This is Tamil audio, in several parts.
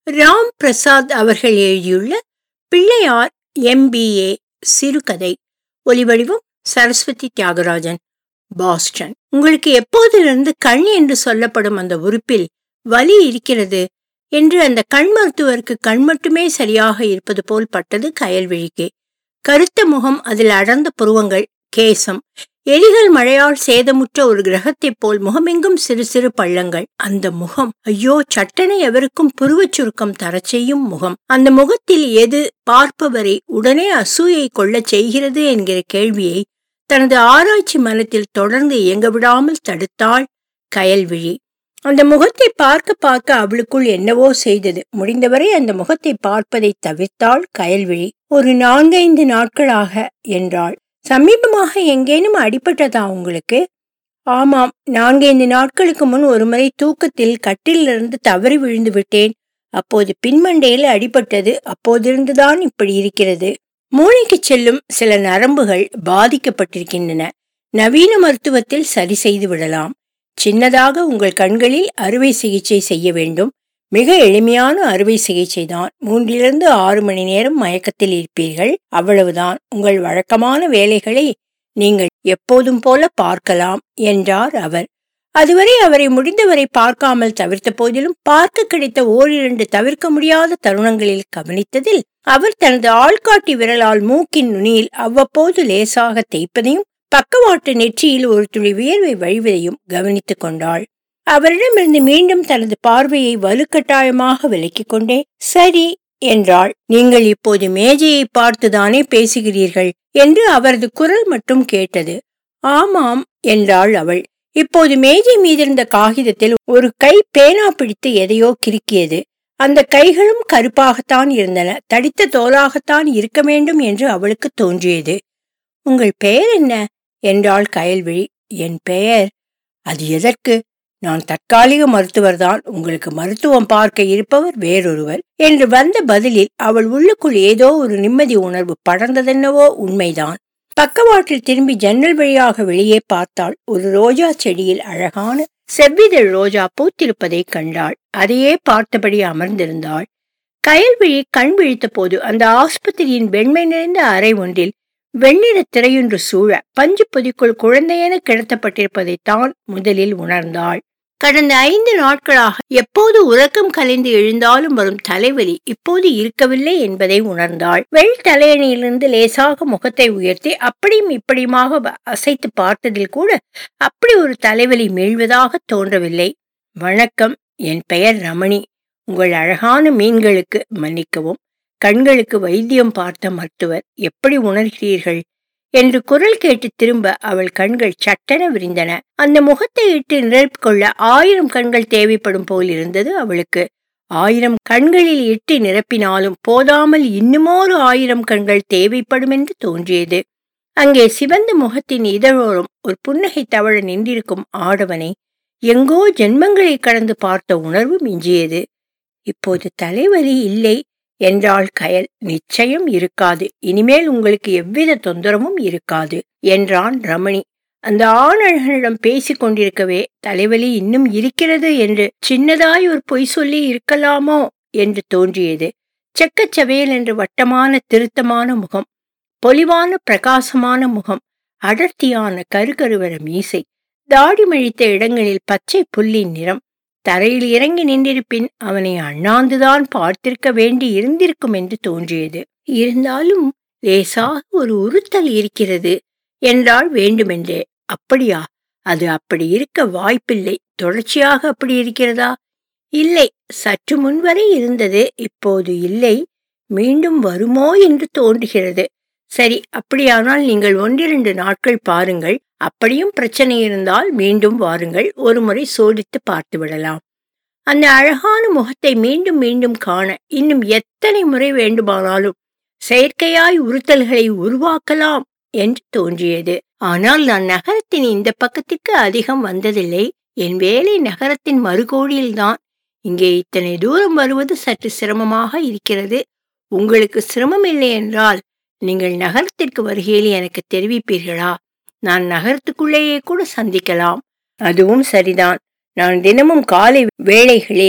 ராம் பிரசாத் அவர்கள் எழுதியுள்ள பிள்ளையார் எம்பிஏ சிறுகதை ஒலிவடிவம் சரஸ்வதி தியாகராஜன் பாஸ்டன் உங்களுக்கு எப்போதிலிருந்து கண் என்று சொல்லப்படும் அந்த உறுப்பில் வலி இருக்கிறது என்று அந்த கண் மருத்துவருக்கு கண் மட்டுமே சரியாக இருப்பது போல் பட்டது கயல்விழிக்கு கருத்த முகம் அதில் அடர்ந்த புருவங்கள் கேசம் எலிகள் மழையால் சேதமுற்ற ஒரு கிரகத்தைப் போல் முகமெங்கும் சிறு சிறு பள்ளங்கள் அந்த முகம் ஐயோ சட்டனை எவருக்கும் புருவச் சுருக்கம் தரச் செய்யும் முகம் அந்த முகத்தில் எது பார்ப்பவரை உடனே அசூயை கொள்ளச் செய்கிறது என்கிற கேள்வியை தனது ஆராய்ச்சி மனத்தில் தொடர்ந்து இயங்க விடாமல் தடுத்தாள் கயல்விழி அந்த முகத்தை பார்க்க பார்க்க அவளுக்குள் என்னவோ செய்தது முடிந்தவரை அந்த முகத்தை பார்ப்பதை தவிர்த்தாள் கயல்விழி ஒரு நான்கைந்து நாட்களாக என்றாள் சமீபமாக எங்கேனும் அடிபட்டதா உங்களுக்கு ஆமாம் நான்கைந்து நாட்களுக்கு முன் ஒருமுறை தூக்கத்தில் கட்டிலிருந்து தவறி விழுந்து விட்டேன் அப்போது பின்மண்டையில் அடிபட்டது அப்போதிருந்துதான் இப்படி இருக்கிறது மூளைக்கு செல்லும் சில நரம்புகள் பாதிக்கப்பட்டிருக்கின்றன நவீன மருத்துவத்தில் சரி செய்து விடலாம் சின்னதாக உங்கள் கண்களில் அறுவை சிகிச்சை செய்ய வேண்டும் மிக எளிமையான அறுவை சிகிச்சை தான் மூன்றிலிருந்து ஆறு மணி நேரம் மயக்கத்தில் இருப்பீர்கள் அவ்வளவுதான் உங்கள் வழக்கமான வேலைகளை நீங்கள் எப்போதும் போல பார்க்கலாம் என்றார் அவர் அதுவரை அவரை முடிந்தவரை பார்க்காமல் தவிர்த்த போதிலும் பார்க்க கிடைத்த ஓரிரண்டு தவிர்க்க முடியாத தருணங்களில் கவனித்ததில் அவர் தனது ஆள்காட்டி விரலால் மூக்கின் நுனியில் அவ்வப்போது லேசாக தேய்ப்பதையும் பக்கவாட்டு நெற்றியில் ஒரு துளி வியர்வை வழிவதையும் கவனித்துக் கொண்டாள் அவரிடமிருந்து மீண்டும் தனது பார்வையை வலுக்கட்டாயமாக விலக்கிக் கொண்டே சரி என்றாள் நீங்கள் இப்போது மேஜையை பார்த்துதானே பேசுகிறீர்கள் என்று அவரது குரல் மட்டும் கேட்டது ஆமாம் என்றாள் அவள் இப்போது மேஜை மீதிருந்த காகிதத்தில் ஒரு கை பேனா பிடித்து எதையோ கிறுக்கியது அந்த கைகளும் கருப்பாகத்தான் இருந்தன தடித்த தோலாகத்தான் இருக்க வேண்டும் என்று அவளுக்கு தோன்றியது உங்கள் பெயர் என்ன என்றாள் கயல்விழி என் பெயர் அது எதற்கு நான் தற்காலிக மருத்துவர்தான் உங்களுக்கு மருத்துவம் பார்க்க இருப்பவர் வேறொருவர் என்று வந்த பதிலில் அவள் உள்ளுக்குள் ஏதோ ஒரு நிம்மதி உணர்வு படர்ந்ததென்னவோ உண்மைதான் பக்கவாட்டில் திரும்பி ஜன்னல் வழியாக வெளியே பார்த்தாள் ஒரு ரோஜா செடியில் அழகான செவ்விதழ் ரோஜா பூத்திருப்பதை கண்டாள் அதையே பார்த்தபடி அமர்ந்திருந்தாள் கயல்விழி கண் விழித்த போது அந்த ஆஸ்பத்திரியின் வெண்மை நிறைந்த அறை ஒன்றில் வெண்ணிற திரையொன்று சூழ பஞ்சு பொதிக்குள் குழந்தையென கிடத்தப்பட்டிருப்பதை தான் முதலில் உணர்ந்தாள் கடந்த ஐந்து நாட்களாக எப்போது உறக்கம் கலைந்து எழுந்தாலும் வரும் தலைவலி இப்போது இருக்கவில்லை என்பதை உணர்ந்தாள் வெள் தலையணியிலிருந்து லேசாக முகத்தை உயர்த்தி அப்படியும் இப்படியுமாக அசைத்து பார்த்ததில் கூட அப்படி ஒரு தலைவலி மீழ்வதாக தோன்றவில்லை வணக்கம் என் பெயர் ரமணி உங்கள் அழகான மீன்களுக்கு மன்னிக்கவும் கண்களுக்கு வைத்தியம் பார்த்த மருத்துவர் எப்படி உணர்கிறீர்கள் என்று குரல் கேட்டு திரும்ப அவள் கண்கள் சட்டென விரிந்தன அந்த முகத்தை இட்டு நிரப்பிக்கொள்ள ஆயிரம் கண்கள் தேவைப்படும் போல் இருந்தது அவளுக்கு ஆயிரம் கண்களில் இட்டு நிரப்பினாலும் போதாமல் இன்னுமோரு ஆயிரம் கண்கள் தேவைப்படும் என்று தோன்றியது அங்கே சிவந்த முகத்தின் இதழோரம் ஒரு புன்னகை தவழ நின்றிருக்கும் ஆடவனை எங்கோ ஜென்மங்களை கடந்து பார்த்த உணர்வு மிஞ்சியது இப்போது தலைவலி இல்லை என்றாள் கயல் நிச்சயம் இருக்காது இனிமேல் உங்களுக்கு எவ்வித தொந்தரவும் இருக்காது என்றான் ரமணி அந்த ஆணழகனிடம் பேசிக் கொண்டிருக்கவே தலைவலி இன்னும் இருக்கிறது என்று சின்னதாய் ஒரு பொய் சொல்லி இருக்கலாமோ என்று தோன்றியது செக்கச்சவையல் என்று வட்டமான திருத்தமான முகம் பொலிவான பிரகாசமான முகம் அடர்த்தியான கருகருவர மீசை தாடி மழித்த இடங்களில் பச்சை புல்லின் நிறம் தரையில் இறங்கி நின்றிருப்பின் அவனை அண்ணாந்துதான் பார்த்திருக்க வேண்டி இருந்திருக்கும் என்று தோன்றியது இருந்தாலும் லேசாக ஒரு உறுத்தல் இருக்கிறது என்றால் வேண்டுமென்றே அப்படியா அது அப்படி இருக்க வாய்ப்பில்லை தொடர்ச்சியாக அப்படி இருக்கிறதா இல்லை சற்று முன்வரை இருந்தது இப்போது இல்லை மீண்டும் வருமோ என்று தோன்றுகிறது சரி அப்படியானால் நீங்கள் ஒன்றிரண்டு நாட்கள் பாருங்கள் அப்படியும் பிரச்சனை இருந்தால் மீண்டும் வாருங்கள் ஒரு முறை சோதித்து பார்த்து விடலாம் அந்த அழகான முகத்தை மீண்டும் மீண்டும் காண இன்னும் எத்தனை முறை வேண்டுமானாலும் செயற்கையாய் உறுத்தல்களை உருவாக்கலாம் என்று தோன்றியது ஆனால் நான் நகரத்தின் இந்த பக்கத்திற்கு அதிகம் வந்ததில்லை என் வேலை நகரத்தின் மறுகோடியில்தான் இங்கே இத்தனை தூரம் வருவது சற்று சிரமமாக இருக்கிறது உங்களுக்கு சிரமம் இல்லை என்றால் நீங்கள் நகரத்திற்கு வருகையில் எனக்கு தெரிவிப்பீர்களா நான் நகரத்துக்குள்ளேயே கூட சந்திக்கலாம் அதுவும் சரிதான் நான் தினமும் காலை வேளைகளில்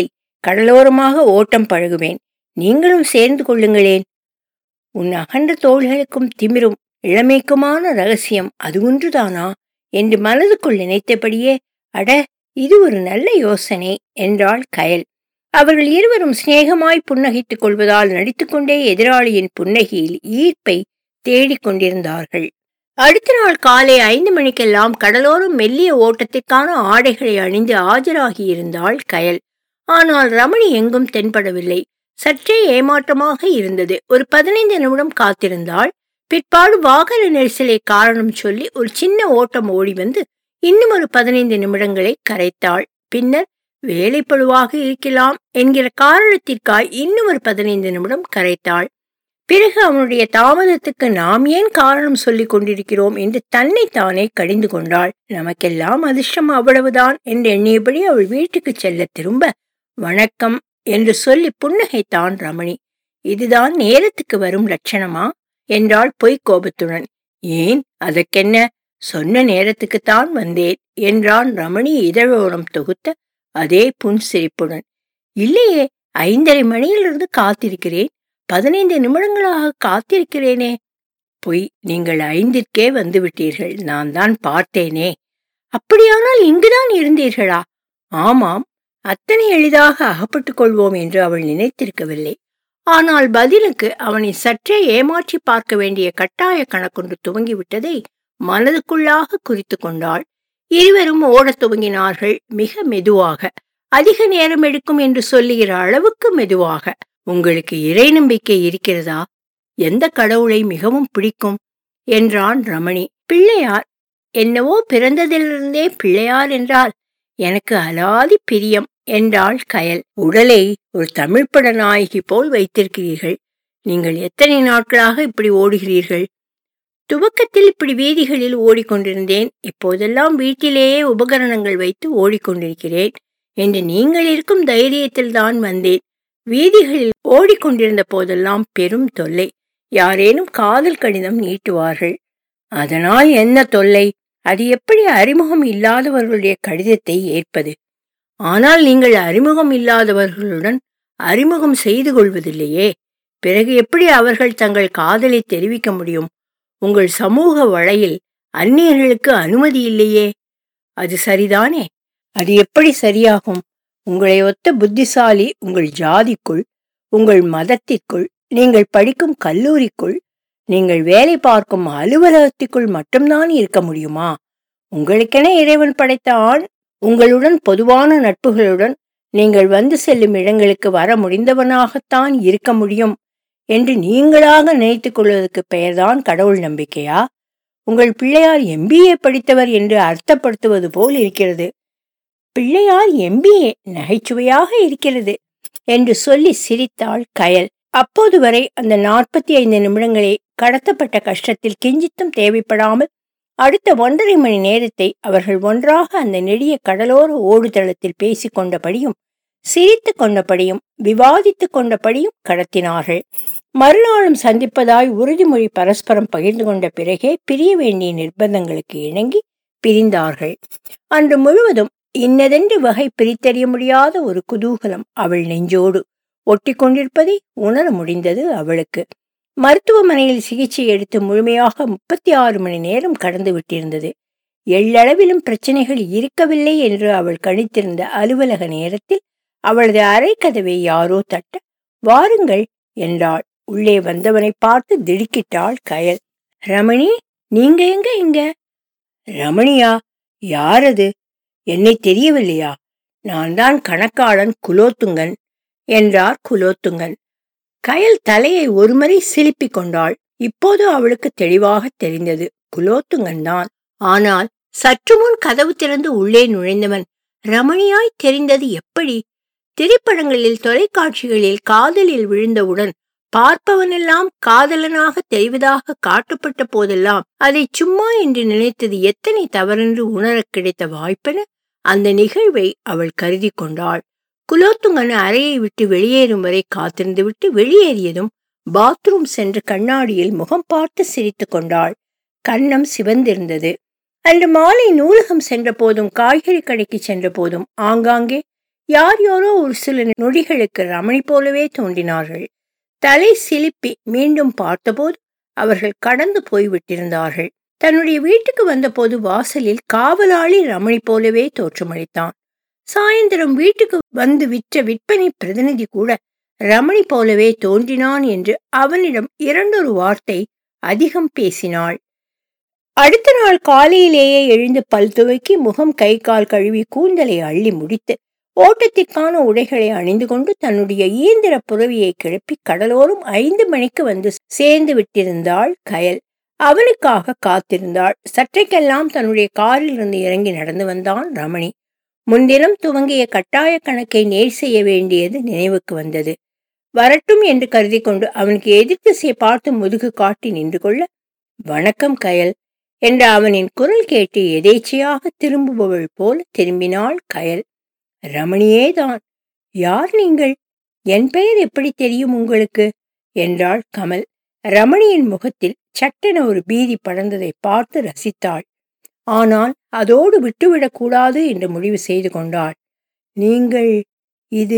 கடலோரமாக ஓட்டம் பழகுவேன் நீங்களும் சேர்ந்து கொள்ளுங்களேன் உன் அகன்ற தோள்களுக்கும் திமிரும் இளமைக்குமான ரகசியம் அது ஒன்றுதானா என்று மனதுக்குள் நினைத்தபடியே அட இது ஒரு நல்ல யோசனை என்றாள் கயல் அவர்கள் இருவரும் சிநேகமாய் புன்னகைத்துக் கொள்வதால் நடித்துக்கொண்டே எதிராளியின் புன்னகையில் ஈர்ப்பை தேடிக் கொண்டிருந்தார்கள் அடுத்த நாள் காலை ஐந்து மணிக்கெல்லாம் கடலோரம் மெல்லிய ஓட்டத்திற்கான ஆடைகளை அணிந்து ஆஜராகியிருந்தாள் கயல் ஆனால் ரமணி எங்கும் தென்படவில்லை சற்றே ஏமாற்றமாக இருந்தது ஒரு பதினைந்து நிமிடம் காத்திருந்தாள் பிற்பாடு வாகன நெரிசலை காரணம் சொல்லி ஒரு சின்ன ஓட்டம் ஓடி வந்து இன்னும் ஒரு பதினைந்து நிமிடங்களை கரைத்தாள் பின்னர் வேலைப்பழுவாக இருக்கலாம் என்கிற காரணத்திற்காய் இன்னும் ஒரு பதினைந்து நிமிடம் கரைத்தாள் பிறகு அவனுடைய தாமதத்துக்கு நாம் ஏன் காரணம் சொல்லிக் கொண்டிருக்கிறோம் என்று தன்னைத்தானே கடிந்து கொண்டாள் நமக்கெல்லாம் அதிர்ஷ்டம் அவ்வளவுதான் என்று எண்ணியபடி அவள் வீட்டுக்கு செல்ல திரும்ப வணக்கம் என்று சொல்லி புன்னகைத்தான் ரமணி இதுதான் நேரத்துக்கு வரும் லட்சணமா என்றாள் பொய் கோபத்துடன் ஏன் அதற்கென்ன சொன்ன நேரத்துக்குத்தான் வந்தேன் என்றான் ரமணி இதழோரம் தொகுத்த அதே புன்சிரிப்புடன் இல்லையே ஐந்தரை மணியிலிருந்து காத்திருக்கிறேன் பதினைந்து நிமிடங்களாக காத்திருக்கிறேனே பொய் நீங்கள் ஐந்திற்கே வந்து விட்டீர்கள் நான் தான் பார்த்தேனே அப்படியானால் இங்குதான் இருந்தீர்களா ஆமாம் அத்தனை எளிதாக அகப்பட்டுக் கொள்வோம் என்று அவள் நினைத்திருக்கவில்லை ஆனால் பதிலுக்கு அவனை சற்றே ஏமாற்றி பார்க்க வேண்டிய கட்டாய கணக்கொண்டு துவங்கிவிட்டதை மனதுக்குள்ளாக குறித்து கொண்டாள் இருவரும் ஓடத் துவங்கினார்கள் மிக மெதுவாக அதிக நேரம் எடுக்கும் என்று சொல்லுகிற அளவுக்கு மெதுவாக உங்களுக்கு இறை நம்பிக்கை இருக்கிறதா எந்த கடவுளை மிகவும் பிடிக்கும் என்றான் ரமணி பிள்ளையார் என்னவோ பிறந்ததிலிருந்தே பிள்ளையார் என்றால் எனக்கு அலாதி பிரியம் என்றாள் கயல் உடலை ஒரு தமிழ் பட நாயகி போல் வைத்திருக்கிறீர்கள் நீங்கள் எத்தனை நாட்களாக இப்படி ஓடுகிறீர்கள் துவக்கத்தில் இப்படி வீதிகளில் ஓடிக்கொண்டிருந்தேன் இப்போதெல்லாம் வீட்டிலேயே உபகரணங்கள் வைத்து ஓடிக்கொண்டிருக்கிறேன் என்று நீங்கள் இருக்கும் தைரியத்தில் தான் வந்தேன் வீதிகளில் ஓடிக்கொண்டிருந்த போதெல்லாம் பெரும் தொல்லை யாரேனும் காதல் கடிதம் நீட்டுவார்கள் அதனால் என்ன தொல்லை அது எப்படி அறிமுகம் இல்லாதவர்களுடைய கடிதத்தை ஏற்பது ஆனால் நீங்கள் அறிமுகம் இல்லாதவர்களுடன் அறிமுகம் செய்து கொள்வதில்லையே பிறகு எப்படி அவர்கள் தங்கள் காதலை தெரிவிக்க முடியும் உங்கள் சமூக வலையில் அந்நியர்களுக்கு அனுமதி இல்லையே அது சரிதானே அது எப்படி சரியாகும் உங்களை ஒத்த புத்திசாலி உங்கள் ஜாதிக்குள் உங்கள் மதத்திற்குள் நீங்கள் படிக்கும் கல்லூரிக்குள் நீங்கள் வேலை பார்க்கும் அலுவலகத்திற்குள் மட்டும்தான் இருக்க முடியுமா உங்களுக்கென இறைவன் படைத்த ஆண் உங்களுடன் பொதுவான நட்புகளுடன் நீங்கள் வந்து செல்லும் இடங்களுக்கு வர முடிந்தவனாகத்தான் இருக்க முடியும் என்று நீங்களாக நினைத்துக் கொள்வதற்கு பெயர்தான் கடவுள் நம்பிக்கையா உங்கள் பிள்ளையார் எம்பிஏ படித்தவர் என்று அர்த்தப்படுத்துவது போல் இருக்கிறது பிள்ளையார் எம்பிஏ நகைச்சுவையாக இருக்கிறது என்று சொல்லி சிரித்தாள் கயல் அப்போது வரை அந்த நாற்பத்தி ஐந்து நிமிடங்களே கடத்தப்பட்ட கஷ்டத்தில் கிஞ்சித்தும் தேவைப்படாமல் அடுத்த ஒன்றரை மணி நேரத்தை அவர்கள் ஒன்றாக அந்த நெடிய கடலோர ஓடுதளத்தில் பேசிக் கொண்டபடியும் சிரித்து கொண்டபடியும் விவாதித்து கொண்டபடியும் கடத்தினார்கள் மறுநாளும் சந்திப்பதாய் உறுதிமொழி பரஸ்பரம் பகிர்ந்து கொண்ட பிறகே பிரிய வேண்டிய நிர்பந்தங்களுக்கு இணங்கி பிரிந்தார்கள் அன்று முழுவதும் இன்னதென்று வகை பிரித்தறிய முடியாத ஒரு குதூகலம் அவள் நெஞ்சோடு ஒட்டி கொண்டிருப்பதை உணர முடிந்தது அவளுக்கு மருத்துவமனையில் சிகிச்சை எடுத்து முழுமையாக முப்பத்தி ஆறு மணி நேரம் கடந்து விட்டிருந்தது எள்ளளவிலும் பிரச்சனைகள் இருக்கவில்லை என்று அவள் கணித்திருந்த அலுவலக நேரத்தில் அவளது அறை கதவை யாரோ தட்ட வாருங்கள் என்றாள் உள்ளே வந்தவனை பார்த்து திடுக்கிட்டாள் கயல் ரமணி நீங்க எங்க இங்க ரமணியா யாரது என்னை தெரியவில்லையா நான் தான் கணக்காளன் குலோத்துங்கன் என்றார் குலோத்துங்கன் கயல் தலையை ஒருமுறை சிலிப்பிக் கொண்டாள் இப்போது அவளுக்கு தெளிவாக தெரிந்தது குலோத்துங்கன் தான் ஆனால் சற்று முன் கதவு திறந்து உள்ளே நுழைந்தவன் ரமணியாய் தெரிந்தது எப்படி திரைப்படங்களில் தொலைக்காட்சிகளில் காதலில் விழுந்தவுடன் பார்ப்பவனெல்லாம் காதலனாக தெரிவதாக காட்டப்பட்ட போதெல்லாம் அதை சும்மா என்று நினைத்தது எத்தனை தவறென்று உணரக் கிடைத்த வாய்ப்பென அந்த நிகழ்வை அவள் கருதி கொண்டாள் குலோத்துங்கன் அறையை விட்டு வெளியேறும் வரை காத்திருந்துவிட்டு வெளியேறியதும் பாத்ரூம் சென்று கண்ணாடியில் முகம் பார்த்து சிரித்து கொண்டாள் கன்னம் சிவந்திருந்தது அன்று மாலை நூலகம் சென்ற போதும் காய்கறி கடைக்கு சென்ற போதும் ஆங்காங்கே யார் யாரோ ஒரு சில நொடிகளுக்கு ரமணி போலவே தோன்றினார்கள் தலை சிலிப்பி மீண்டும் பார்த்தபோது அவர்கள் கடந்து போய்விட்டிருந்தார்கள் தன்னுடைய வீட்டுக்கு வந்தபோது வாசலில் காவலாளி ரமணி போலவே தோற்றமளித்தான் சாயந்தரம் வீட்டுக்கு வந்து விற்ற விற்பனை பிரதிநிதி கூட ரமணி போலவே தோன்றினான் என்று அவனிடம் இரண்டொரு வார்த்தை அதிகம் பேசினாள் அடுத்த நாள் காலையிலேயே எழுந்து பல் துவக்கி முகம் கை கால் கழுவி கூந்தலை அள்ளி முடித்து ஓட்டத்திற்கான உடைகளை அணிந்து கொண்டு தன்னுடைய இயந்திர புறவியை கிளப்பி கடலோரம் ஐந்து மணிக்கு வந்து சேர்ந்து விட்டிருந்தாள் கயல் அவனுக்காக காத்திருந்தாள் சற்றைக்கெல்லாம் தன்னுடைய காரில் இருந்து இறங்கி நடந்து வந்தான் ரமணி முன்தினம் துவங்கிய கட்டாய கணக்கை நேர் செய்ய வேண்டியது நினைவுக்கு வந்தது வரட்டும் என்று கருதி கொண்டு அவனுக்கு எதிர்த்து பார்த்து முதுகு காட்டி நின்று கொள்ள வணக்கம் கயல் என்ற அவனின் குரல் கேட்டு எதேச்சையாக திரும்புபவள் போல திரும்பினாள் கயல் ரமணியே தான் யார் நீங்கள் என் பெயர் எப்படி தெரியும் உங்களுக்கு என்றாள் கமல் ரமணியின் முகத்தில் சட்டென ஒரு பீதி படர்ந்ததை பார்த்து ரசித்தாள் ஆனால் அதோடு விட்டுவிடக் கூடாது என்று முடிவு செய்து கொண்டாள் நீங்கள் இது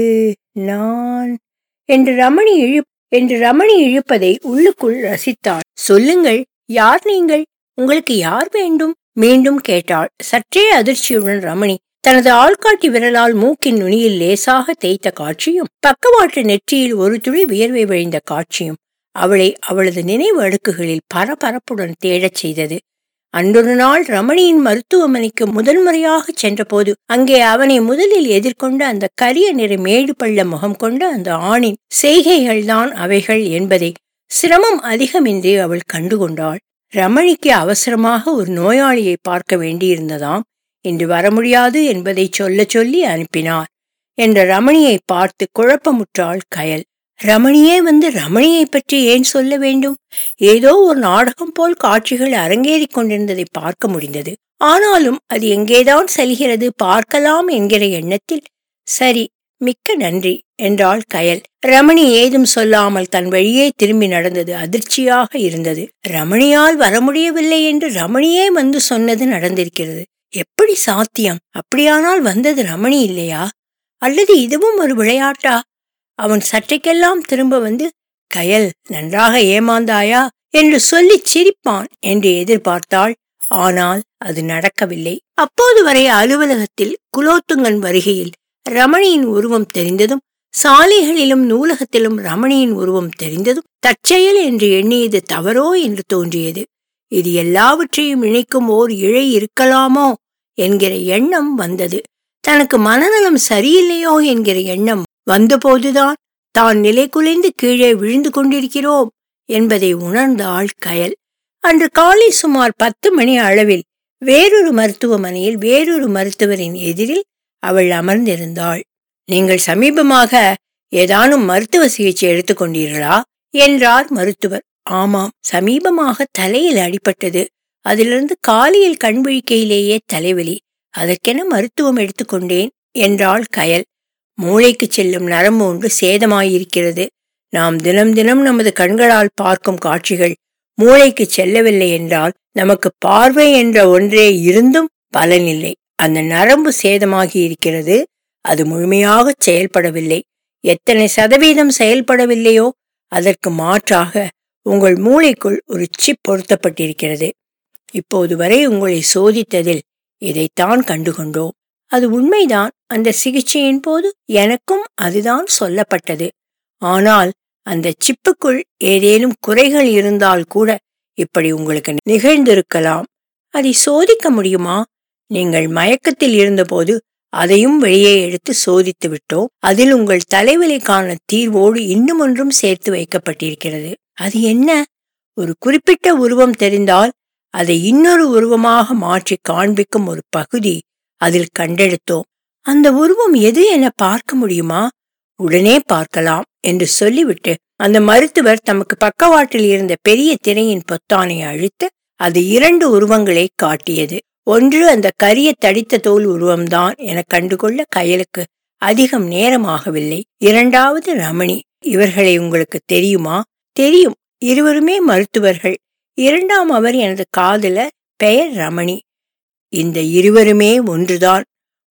நான் என்று ரமணி இழு என்று ரமணி இழுப்பதை உள்ளுக்குள் ரசித்தாள் சொல்லுங்கள் யார் நீங்கள் உங்களுக்கு யார் வேண்டும் மீண்டும் கேட்டாள் சற்றே அதிர்ச்சியுடன் ரமணி தனது ஆள்காட்டி விரலால் மூக்கின் நுனியில் லேசாக தேய்த்த காட்சியும் பக்கவாட்டு நெற்றியில் ஒரு துளி வியர்வை வழிந்த காட்சியும் அவளை அவளது நினைவு அடுக்குகளில் பரபரப்புடன் தேடச் செய்தது அன்றொரு நாள் ரமணியின் மருத்துவமனைக்கு முதன்முறையாக சென்றபோது அங்கே அவனை முதலில் எதிர்கொண்ட அந்த கரிய நிற மேடு பள்ள முகம் கொண்ட அந்த ஆணின் செய்கைகள்தான் அவைகள் என்பதை சிரமம் அதிகமின்றி அவள் கண்டுகொண்டாள் ரமணிக்கு அவசரமாக ஒரு நோயாளியை பார்க்க வேண்டியிருந்ததாம் இன்று வர முடியாது என்பதை சொல்ல சொல்லி அனுப்பினார் என்ற ரமணியை பார்த்து குழப்பமுற்றாள் கயல் ரமணியே வந்து ரமணியை பற்றி ஏன் சொல்ல வேண்டும் ஏதோ ஒரு நாடகம் போல் காட்சிகள் அரங்கேறிக் கொண்டிருந்ததை பார்க்க முடிந்தது ஆனாலும் அது எங்கேதான் செல்கிறது பார்க்கலாம் என்கிற எண்ணத்தில் சரி மிக்க நன்றி என்றாள் கயல் ரமணி ஏதும் சொல்லாமல் தன் வழியே திரும்பி நடந்தது அதிர்ச்சியாக இருந்தது ரமணியால் வர முடியவில்லை என்று ரமணியே வந்து சொன்னது நடந்திருக்கிறது எப்படி சாத்தியம் அப்படியானால் வந்தது ரமணி இல்லையா அல்லது இதுவும் ஒரு விளையாட்டா அவன் சற்றைக்கெல்லாம் திரும்ப வந்து கயல் நன்றாக ஏமாந்தாயா என்று சொல்லிச் சிரிப்பான் என்று எதிர்பார்த்தாள் ஆனால் அது நடக்கவில்லை அப்போது வரை அலுவலகத்தில் குலோத்துங்கன் வருகையில் ரமணியின் உருவம் தெரிந்ததும் சாலைகளிலும் நூலகத்திலும் ரமணியின் உருவம் தெரிந்ததும் தற்செயல் என்று எண்ணியது தவறோ என்று தோன்றியது இது எல்லாவற்றையும் இணைக்கும் ஓர் இழை இருக்கலாமோ என்கிற எண்ணம் வந்தது தனக்கு மனநலம் சரியில்லையோ என்கிற எண்ணம் வந்தபோதுதான் தான் நிலை குலைந்து கீழே விழுந்து கொண்டிருக்கிறோம் என்பதை உணர்ந்தாள் கயல் அன்று காலை சுமார் பத்து மணி அளவில் வேறொரு மருத்துவமனையில் வேறொரு மருத்துவரின் எதிரில் அவள் அமர்ந்திருந்தாள் நீங்கள் சமீபமாக ஏதானும் மருத்துவ சிகிச்சை எடுத்துக்கொண்டீர்களா என்றார் மருத்துவர் ஆமாம் சமீபமாக தலையில் அடிபட்டது அதிலிருந்து காலையில் கண்விழிக்கையிலேயே தலைவலி அதற்கென மருத்துவம் எடுத்துக்கொண்டேன் என்றாள் கயல் மூளைக்கு செல்லும் நரம்பு ஒன்று சேதமாயிருக்கிறது நாம் தினம் தினம் நமது கண்களால் பார்க்கும் காட்சிகள் மூளைக்கு செல்லவில்லை என்றால் நமக்கு பார்வை என்ற ஒன்றே இருந்தும் பலனில்லை அந்த நரம்பு சேதமாகி இருக்கிறது அது முழுமையாக செயல்படவில்லை எத்தனை சதவீதம் செயல்படவில்லையோ அதற்கு மாற்றாக உங்கள் மூளைக்குள் ஒரு சிப் பொருத்தப்பட்டிருக்கிறது இப்போது வரை உங்களை சோதித்ததில் இதைத்தான் கண்டுகொண்டோம் அது உண்மைதான் அந்த சிகிச்சையின் போது எனக்கும் அதுதான் சொல்லப்பட்டது ஆனால் அந்த சிப்புக்குள் ஏதேனும் குறைகள் இருந்தால் கூட இப்படி உங்களுக்கு நிகழ்ந்திருக்கலாம் அதை சோதிக்க முடியுமா நீங்கள் மயக்கத்தில் இருந்தபோது அதையும் வெளியே எடுத்து சோதித்து விட்டோம் அதில் உங்கள் தலைவலிக்கான தீர்வோடு இன்னும் ஒன்றும் சேர்த்து வைக்கப்பட்டிருக்கிறது அது என்ன ஒரு குறிப்பிட்ட உருவம் தெரிந்தால் அதை இன்னொரு உருவமாக மாற்றி காண்பிக்கும் ஒரு பகுதி அதில் கண்டெடுத்தோம் அந்த உருவம் எது என பார்க்க முடியுமா உடனே பார்க்கலாம் என்று சொல்லிவிட்டு அந்த மருத்துவர் தமக்கு பக்கவாட்டில் இருந்த பெரிய திரையின் பொத்தானை அழுத்த அது இரண்டு உருவங்களை காட்டியது ஒன்று அந்த கரிய தடித்த தோல் உருவம்தான் என கண்டுகொள்ள கயலுக்கு அதிகம் நேரமாகவில்லை இரண்டாவது ரமணி இவர்களை உங்களுக்கு தெரியுமா தெரியும் இருவருமே மருத்துவர்கள் இரண்டாம் அவர் எனது காதல பெயர் ரமணி இந்த இருவருமே ஒன்றுதான்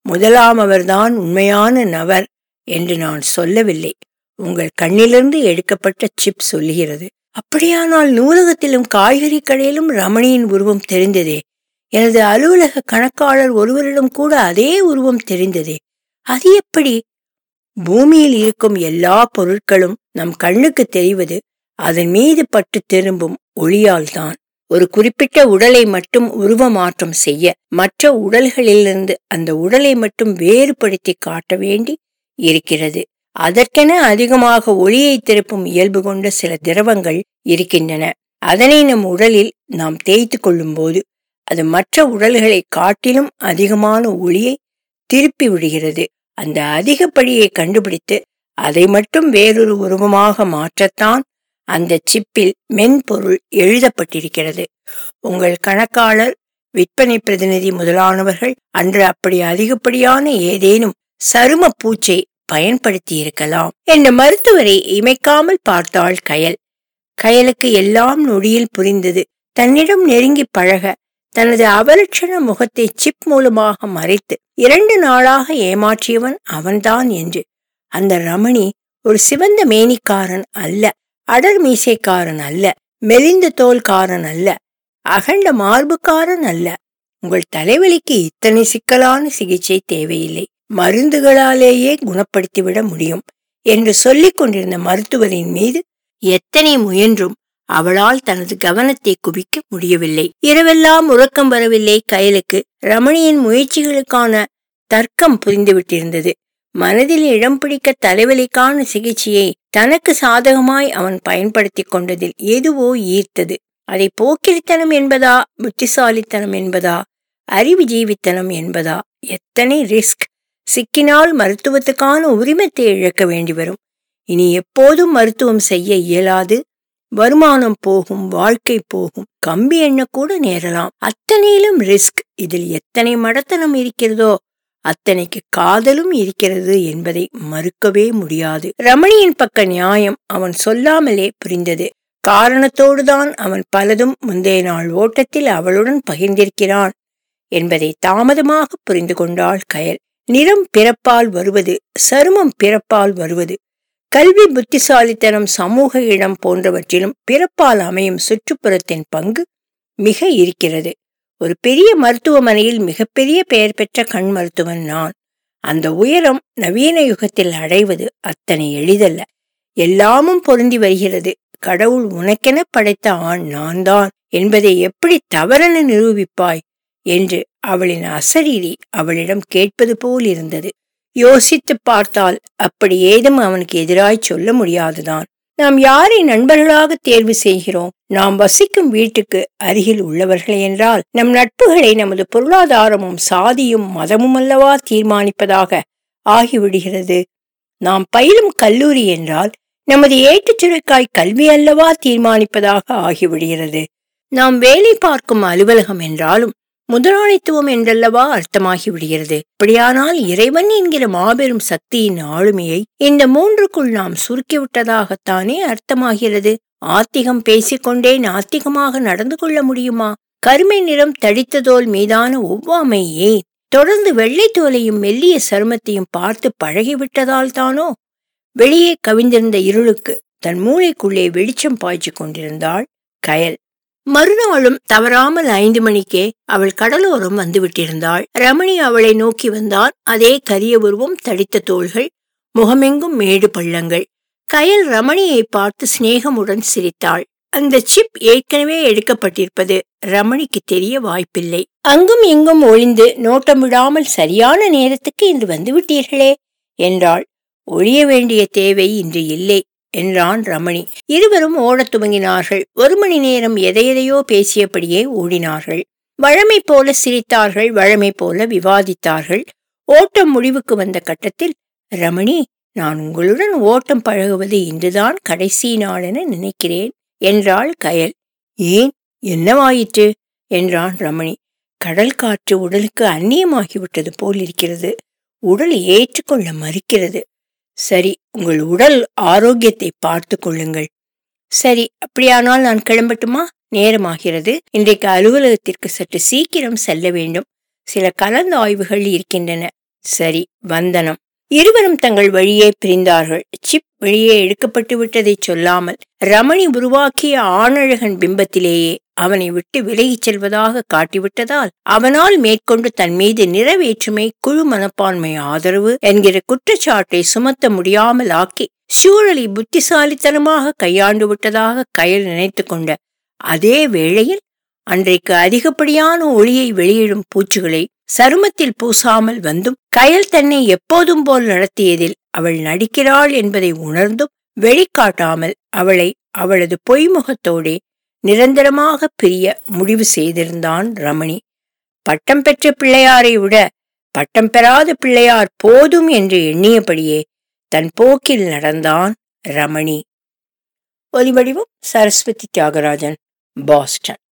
முதலாம் அவர்தான் உண்மையான நபர் என்று நான் சொல்லவில்லை உங்கள் கண்ணிலிருந்து எடுக்கப்பட்ட சிப் சொல்லுகிறது அப்படியானால் நூலகத்திலும் காய்கறி கடையிலும் ரமணியின் உருவம் தெரிந்ததே எனது அலுவலக கணக்காளர் ஒருவரிடம் கூட அதே உருவம் தெரிந்ததே அது எப்படி பூமியில் இருக்கும் எல்லா பொருட்களும் நம் கண்ணுக்கு தெரிவது அதன் மீது பட்டு திரும்பும் ஒளியால் தான் ஒரு குறிப்பிட்ட உடலை மட்டும் உருவ மாற்றம் செய்ய மற்ற உடல்களிலிருந்து அந்த உடலை மட்டும் வேறுபடுத்தி காட்ட வேண்டி இருக்கிறது அதற்கென அதிகமாக ஒளியை திருப்பும் இயல்பு கொண்ட சில திரவங்கள் இருக்கின்றன அதனை நம் உடலில் நாம் தேய்த்து கொள்ளும் போது அது மற்ற உடல்களை காட்டிலும் அதிகமான ஒளியை திருப்பி விடுகிறது அந்த அதிகப்படியை கண்டுபிடித்து அதை மட்டும் வேறொரு உருவமாக மாற்றத்தான் அந்த சிப்பில் மென்பொருள் எழுதப்பட்டிருக்கிறது உங்கள் கணக்காளர் விற்பனை பிரதிநிதி முதலானவர்கள் அன்று அப்படி அதிகப்படியான ஏதேனும் சரும பூச்சை பயன்படுத்தி இருக்கலாம் என்ற மருத்துவரை இமைக்காமல் பார்த்தாள் கயல் கயலுக்கு எல்லாம் நொடியில் புரிந்தது தன்னிடம் நெருங்கி பழக தனது அவலட்சண முகத்தை சிப் மூலமாக மறைத்து இரண்டு நாளாக ஏமாற்றியவன் அவன்தான் என்று அந்த ரமணி ஒரு சிவந்த மேனிக்காரன் அல்ல அடர் மீசைக்காரன் அல்ல மெலிந்த தோல்காரன் அல்ல அகண்ட மார்புக்காரன் அல்ல உங்கள் தலைவலிக்கு இத்தனை சிக்கலான சிகிச்சை தேவையில்லை மருந்துகளாலேயே குணப்படுத்திவிட முடியும் என்று சொல்லிக் கொண்டிருந்த மருத்துவரின் மீது எத்தனை முயன்றும் அவளால் தனது கவனத்தை குவிக்க முடியவில்லை இரவெல்லாம் உறக்கம் வரவில்லை கயலுக்கு ரமணியின் முயற்சிகளுக்கான தர்க்கம் புரிந்துவிட்டிருந்தது மனதில் இடம் பிடிக்க தலைவலிக்கான சிகிச்சையை தனக்கு சாதகமாய் அவன் பயன்படுத்தி கொண்டதில் எதுவோ ஈர்த்தது அதை போக்கிரித்தனம் என்பதா புத்திசாலித்தனம் என்பதா அறிவு ஜீவித்தனம் என்பதா எத்தனை ரிஸ்க் சிக்கினால் மருத்துவத்துக்கான உரிமத்தை இழக்க வேண்டி வரும் இனி எப்போதும் மருத்துவம் செய்ய இயலாது வருமானம் போகும் வாழ்க்கை போகும் கம்பி எண்ண கூட நேரலாம் அத்தனையிலும் ரிஸ்க் இதில் எத்தனை மடத்தனம் இருக்கிறதோ அத்தனைக்கு காதலும் இருக்கிறது என்பதை மறுக்கவே முடியாது ரமணியின் பக்க நியாயம் அவன் சொல்லாமலே புரிந்தது காரணத்தோடுதான் அவன் பலதும் முந்தைய நாள் ஓட்டத்தில் அவளுடன் பகிர்ந்திருக்கிறான் என்பதை தாமதமாக புரிந்து கொண்டாள் கயல் நிறம் பிறப்பால் வருவது சருமம் பிறப்பால் வருவது கல்வி புத்திசாலித்தனம் சமூக இடம் போன்றவற்றிலும் பிறப்பால் அமையும் சுற்றுப்புறத்தின் பங்கு மிக இருக்கிறது ஒரு பெரிய மருத்துவமனையில் மிகப்பெரிய பெயர் பெற்ற கண் மருத்துவன் நான் அந்த உயரம் நவீன யுகத்தில் அடைவது அத்தனை எளிதல்ல எல்லாமும் பொருந்தி வருகிறது கடவுள் உனக்கென படைத்த ஆண் நான் தான் என்பதை எப்படி தவறென நிரூபிப்பாய் என்று அவளின் அசரீரி அவளிடம் கேட்பது போல் இருந்தது யோசித்து பார்த்தால் அப்படி ஏதும் அவனுக்கு எதிராய் சொல்ல முடியாதுதான் நாம் யாரை நண்பர்களாக தேர்வு செய்கிறோம் நாம் வசிக்கும் வீட்டுக்கு அருகில் உள்ளவர்கள் என்றால் நம் நட்புகளை நமது பொருளாதாரமும் சாதியும் மதமும் அல்லவா தீர்மானிப்பதாக ஆகிவிடுகிறது நாம் பயிலும் கல்லூரி என்றால் நமது ஏட்டுச் சுரைக்காய் கல்வி அல்லவா தீர்மானிப்பதாக ஆகிவிடுகிறது நாம் வேலை பார்க்கும் அலுவலகம் என்றாலும் முதலாளித்துவம் என்றல்லவா அர்த்தமாகி விடுகிறது அப்படியானால் இறைவன் என்கிற மாபெரும் சக்தியின் ஆளுமையை இந்த மூன்றுக்குள் நாம் சுருக்கிவிட்டதாகத்தானே அர்த்தமாகிறது ஆத்திகம் பேசிக்கொண்டே நாத்திகமாக நடந்து கொள்ள முடியுமா கருமை நிறம் தடித்ததோல் மீதான ஒவ்வாமையே தொடர்ந்து வெள்ளை தோலையும் மெல்லிய சருமத்தையும் பார்த்து பழகிவிட்டதால் தானோ வெளியே கவிந்திருந்த இருளுக்கு தன் மூளைக்குள்ளே வெளிச்சம் பாய்ச்சிக் கொண்டிருந்தாள் கயல் மறுநாளும் தவறாமல் ஐந்து மணிக்கே அவள் கடலோரம் வந்துவிட்டிருந்தாள் ரமணி அவளை நோக்கி வந்தான் அதே கரிய உருவம் தடித்த தோள்கள் முகமெங்கும் மேடு பள்ளங்கள் கயல் ரமணியை பார்த்து சிநேகமுடன் சிரித்தாள் அந்த சிப் ஏற்கனவே எடுக்கப்பட்டிருப்பது ரமணிக்கு தெரிய வாய்ப்பில்லை அங்கும் இங்கும் ஒளிந்து நோட்டமிடாமல் சரியான நேரத்துக்கு இன்று வந்துவிட்டீர்களே என்றாள் ஒழிய வேண்டிய தேவை இன்று இல்லை என்றான் ரமணி இருவரும் ஓடத் துவங்கினார்கள் ஒரு மணி நேரம் எதையெதையோ பேசியபடியே ஓடினார்கள் வழமை போல சிரித்தார்கள் வழமை போல விவாதித்தார்கள் ஓட்டம் முடிவுக்கு வந்த கட்டத்தில் ரமணி நான் உங்களுடன் ஓட்டம் பழகுவது இன்றுதான் கடைசி நாளென நினைக்கிறேன் என்றாள் கயல் ஏன் என்னவாயிற்று என்றான் ரமணி கடல் காற்று உடலுக்கு அந்நியமாகிவிட்டது போல் இருக்கிறது உடல் ஏற்றுக்கொள்ள மறுக்கிறது சரி உங்கள் உடல் ஆரோக்கியத்தை பார்த்து கொள்ளுங்கள் சரி அப்படியானால் நான் கிளம்பட்டுமா நேரமாகிறது இன்றைக்கு அலுவலகத்திற்கு சற்று சீக்கிரம் செல்ல வேண்டும் சில கலந்தாய்வுகள் இருக்கின்றன சரி வந்தனம் இருவரும் தங்கள் வழியே பிரிந்தார்கள் சிப் வெளியே எடுக்கப்பட்டு விட்டதை சொல்லாமல் ரமணி உருவாக்கிய ஆணழகன் பிம்பத்திலேயே அவனை விட்டு விலகிச் செல்வதாக காட்டிவிட்டதால் அவனால் மேற்கொண்டு தன் மீது நிறைவேற்றுமை குழு மனப்பான்மை ஆதரவு என்கிற குற்றச்சாட்டை சுமத்த முடியாமல் ஆக்கி சூழலை புத்திசாலித்தனமாக கையாண்டு விட்டதாக கயல் நினைத்து கொண்ட அதே வேளையில் அன்றைக்கு அதிகப்படியான ஒளியை வெளியிடும் பூச்சிகளை சருமத்தில் பூசாமல் வந்தும் கயல் தன்னை எப்போதும் போல் நடத்தியதில் அவள் நடிக்கிறாள் என்பதை உணர்ந்தும் வெளிக்காட்டாமல் அவளை அவளது பொய்முகத்தோடே நிரந்தரமாக பிரிய முடிவு செய்திருந்தான் ரமணி பட்டம் பெற்ற பிள்ளையாரை விட பட்டம் பெறாத பிள்ளையார் போதும் என்று எண்ணியபடியே தன் போக்கில் நடந்தான் ரமணி ஒலிவடிவம் சரஸ்வதி தியாகராஜன் பாஸ்டன்